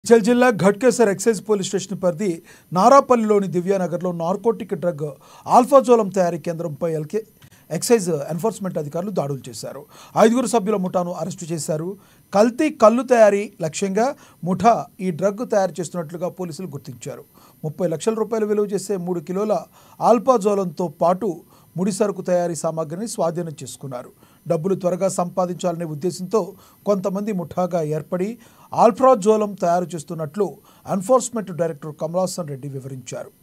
మేడ్చల్ జిల్లా Ghatkesar excise police station పరిధి నారాపల్లిలోని దివ్యానగర్లో నార్కోటిక్ డ్రగ్ ఆల్ఫాజోలం తయారీ కేంద్రంపై ఎల్కే ఎక్సైజ్ ఎన్ఫోర్స్మెంట్ అధికారులు దాడులు చేశారు ఐదుగురు సభ్యుల ముఠాను అరెస్టు చేశారు కల్తీ కళ్ళు తయారీ లక్ష్యంగా ముఠా ఈ డ్రగ్ తయారు చేస్తున్నట్లుగా పోలీసులు గుర్తించారు ముప్పై లక్షల రూపాయలు విలువ చేసే మూడు కిలోల ఆల్ఫాజోలంతో పాటు ముడి సరుకు తయారీ సామాగ్రిని స్వాధీనం చేసుకున్నారు డబ్బులు త్వరగా సంపాదించాలనే ఉద్దేశంతో కొంతమంది ముఠాగా ఏర్పడి ఆల్ఫ్రాజోలం తయారు చేస్తున్నట్లు ఎన్ఫోర్స్మెంట్ డైరెక్టర్ కమలాసన్ రెడ్డి వివరించారు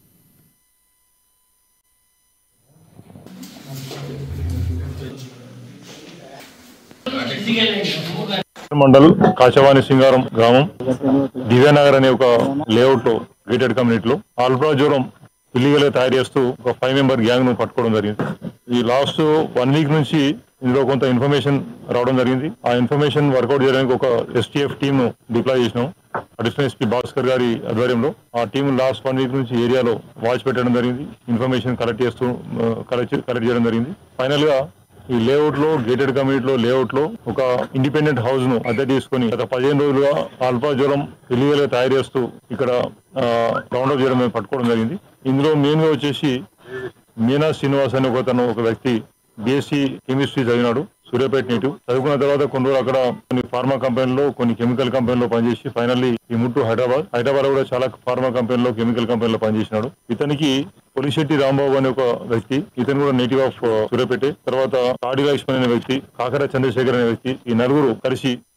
మండల్ కాచవాణి సింగారం గ్రామం దివ్యానగర్ అనే ఒక లేఅవుట్ లో గేటెడ్ కమ్యూనిటీలో ఆల్ఫ్రాజోరం ఇల్లీగల్ గా తయారు చేస్తూ ఒక ఫైవ్ మెంబర్ గ్యాంగ్ ను పట్టుకోవడం జరిగింది ఈ లాస్ట్ వన్ వీక్ నుంచి ఇందులో కొంత ఇన్ఫర్మేషన్ రావడం జరిగింది ఆ ఇన్ఫర్మేషన్ వర్కౌట్ చేయడానికి ఒక ఎస్టీఎఫ్ టీమ్ ను డిప్లాయ్ చేసినాం అడిషనల్ ఎస్పీ భాస్కర్ గారి ఆధ్వర్యంలో ఆ టీం లాస్ట్ వన్ వీక్ నుంచి ఏరియాలో వాచ్ పెట్టడం జరిగింది ఇన్ఫర్మేషన్ కలెక్ట్ చేస్తూ కలెక్ట్ కలెక్ట్ చేయడం జరిగింది ఫైనల్ గా ఈ లేఅవుట్ లో గేటెడ్ కమ్యూనిటీ లో లేఅవుట్ లో ఒక ఇండిపెండెంట్ హౌస్ ను అద్దె తీసుకొని గత పదిహేను రోజులుగా ఆల్ఫా జ్వరం ఇల్లీగల్ గా తయారు చేస్తూ ఇక్కడ రౌండ్ అప్ చేయడం మేము పట్టుకోవడం జరిగింది ఇందులో మెయిన్ గా వచ్చేసి మీనా శ్రీనివాస్ అనే ఒకతను ఒక వ్యక్తి బీఎస్సీ కెమిస్ట్రీ చదివినాడు సూర్యాపేట నేటివ్ చదువుకున్న తర్వాత కొన్ని రోజులు అక్కడ కొన్ని ఫార్మా కంపెనీలో కొన్ని కెమికల్ కంపెనీలో పనిచేసి ఫైనల్లీ ఈ ముట్టు హైదరాబాద్ హైదరాబాద్ కూడా చాలా ఫార్మా కంపెనీలో కెమికల్ కంపెనీలో పనిచేసినాడు ఇతనికి పొలిశెట్టి రాంబాబు అనే ఒక వ్యక్తి ఇతను కూడా నేటివ్ ఆఫ్ సూర్యాపేట తర్వాత తాడి లక్ష్మణ్ అనే వ్యక్తి కాకర చంద్రశేఖర్ అనే వ్యక్తి ఈ నలుగురు కలిసి